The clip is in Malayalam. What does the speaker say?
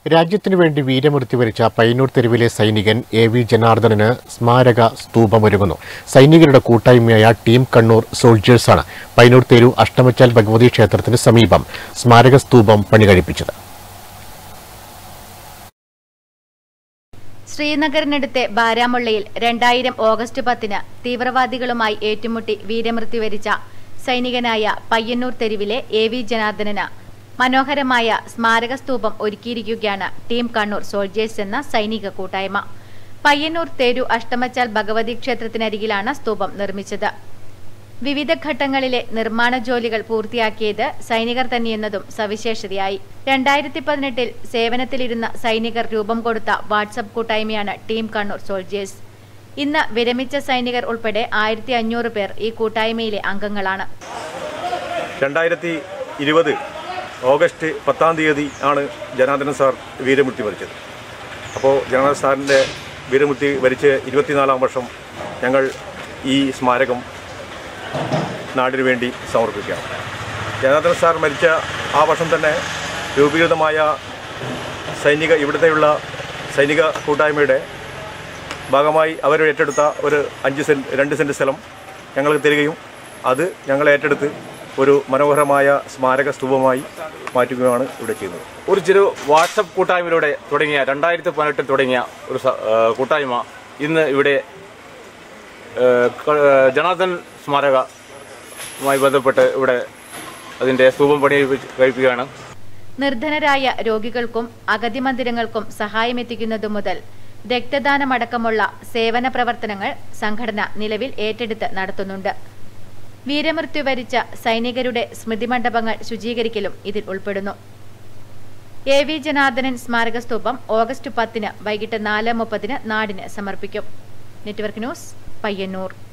രാജ്യത്തിനു വേണ്ടി വീരമൃത്യു വരിച്ച പയ്യന്നൂർ തെരുവിലെ സൈനികൻ എ വി ജനാർദ്ദനന് സ്മാരക സ്തൂപമൊരുങ്ങുന്നു സൈനികരുടെ കൂട്ടായ്മയായ ടീം കണ്ണൂർ സോൾജേഴ്സാണ് പയ്യന്നൂർ തെരു അഷ്ടമച്ചാൽ ഭഗവതി ക്ഷേത്രത്തിന് സമീപം സ്മാരക സ്തൂപം പണികഴിപ്പിച്ചത് ശ്രീനഗറിനടുത്തെ ബാരാമുള്ളയിൽ രണ്ടായിരം ഓഗസ്റ്റ് പത്തിന് തീവ്രവാദികളുമായി ഏറ്റുമുട്ടി വീരമൃത്യു വരിച്ച സൈനികനായ പയ്യന്നൂർ തെരുവിലെ എ വി ജനാർദ്ദനന് മനോഹരമായ സ്മാരക സ്തൂപം ഒരുക്കിയിരിക്കുകയാണ് ടീം കണ്ണൂർ സോൾജേഴ്സ് എന്ന സൈനിക കൂട്ടായ്മ പയ്യന്നൂർ തെരു അഷ്ടമച്ചാൽ ഭഗവതി ക്ഷേത്രത്തിനരികിലാണ് സ്തൂപം നിർമ്മിച്ചത് വിവിധ ഘട്ടങ്ങളിലെ നിർമ്മാണ ജോലികൾ പൂർത്തിയാക്കിയത് സൈനികർ തന്നെയെന്നതും സവിശേഷതയായി രണ്ടായിരത്തി പതിനെട്ടിൽ സേവനത്തിലിരുന്ന സൈനികർ രൂപം കൊടുത്ത വാട്സപ്പ് കൂട്ടായ്മയാണ് ടീം കണ്ണൂർ സോൾജേഴ്സ് ഇന്ന് വിരമിച്ച സൈനികർ ഉൾപ്പെടെ ആയിരത്തി അഞ്ഞൂറ് പേർ ഈ കൂട്ടായ്മയിലെ അംഗങ്ങളാണ് രണ്ടായിരത്തി ഇരുപത് ഓഗസ്റ്റ് പത്താം തീയതി ആണ് ജനാർദ്ദനൻ സാർ വീരമൃത്യു വരിച്ചത് അപ്പോൾ ജനാർദ്ദൻ സാറിൻ്റെ വീരമൃത്യു വരിച്ച് ഇരുപത്തിനാലാം വർഷം ഞങ്ങൾ ഈ സ്മാരകം നാടിനു വേണ്ടി സമർപ്പിക്കുകയാണ് ജനാർദ്ദനൻ സാർ മരിച്ച ആ വർഷം തന്നെ രൂപീകൃതമായ സൈനിക ഇവിടുത്തെയുള്ള സൈനിക കൂട്ടായ്മയുടെ ഭാഗമായി അവർ ഏറ്റെടുത്ത ഒരു അഞ്ച് സെൻറ്റ് രണ്ട് സെൻറ്റ് സ്ഥലം ഞങ്ങൾക്ക് തരികയും അത് ഞങ്ങൾ ഏറ്റെടുത്ത് ഒരു മനോഹരമായ സ്മാരക സ്തൂപമായി മാറ്റുകയാണ് ഇവിടെ ചെയ്യുന്നത് ഒരു ചെറു വാട്സപ്പ് കൂട്ടായ്മയിലൂടെ തുടങ്ങിയ രണ്ടായിരത്തി പതിനെട്ടിൽ തുടങ്ങിയ ഒരു സ- ആ, കൂട്ടായ്മ ഇന്ന് ഇവിടെ ആ, ക- ജനാർദ്ദൻ സ്മാരകവുമായി ബന്ധപ്പെട്ട് ഇവിടെ അതിൻ്റെ സ്തൂപം പണി കഴിപ്പിക്കുകയാണ് നിർധനരായ രോഗികൾക്കും അഗതി മന്ദിരങ്ങൾക്കും സഹായമെത്തിക്കുന്നതു മുതൽ രക്തദാനമടക്കമുള്ള സേവന പ്രവർത്തനങ്ങൾ സംഘടന നിലവിൽ ഏറ്റെടുത്ത് നടത്തുന്നുണ്ട് വീരമൃത്യു വരിച്ച സൈനികരുടെ സ്മൃതി മണ്ഡപങ്ങൾ ശുചീകരിക്കലും ഇതിൽ ഉൾപ്പെടുന്നു എ വി ജനാർദ്ദനൻ സ്മാരക സ്തൂപം ഓഗസ്റ്റ് പത്തിന് വൈകിട്ട് നാല് മുപ്പതിന് നാടിന് സമർപ്പിക്കും നെറ്റ്വർക്ക് ന്യൂസ് പയ്യന്നൂർ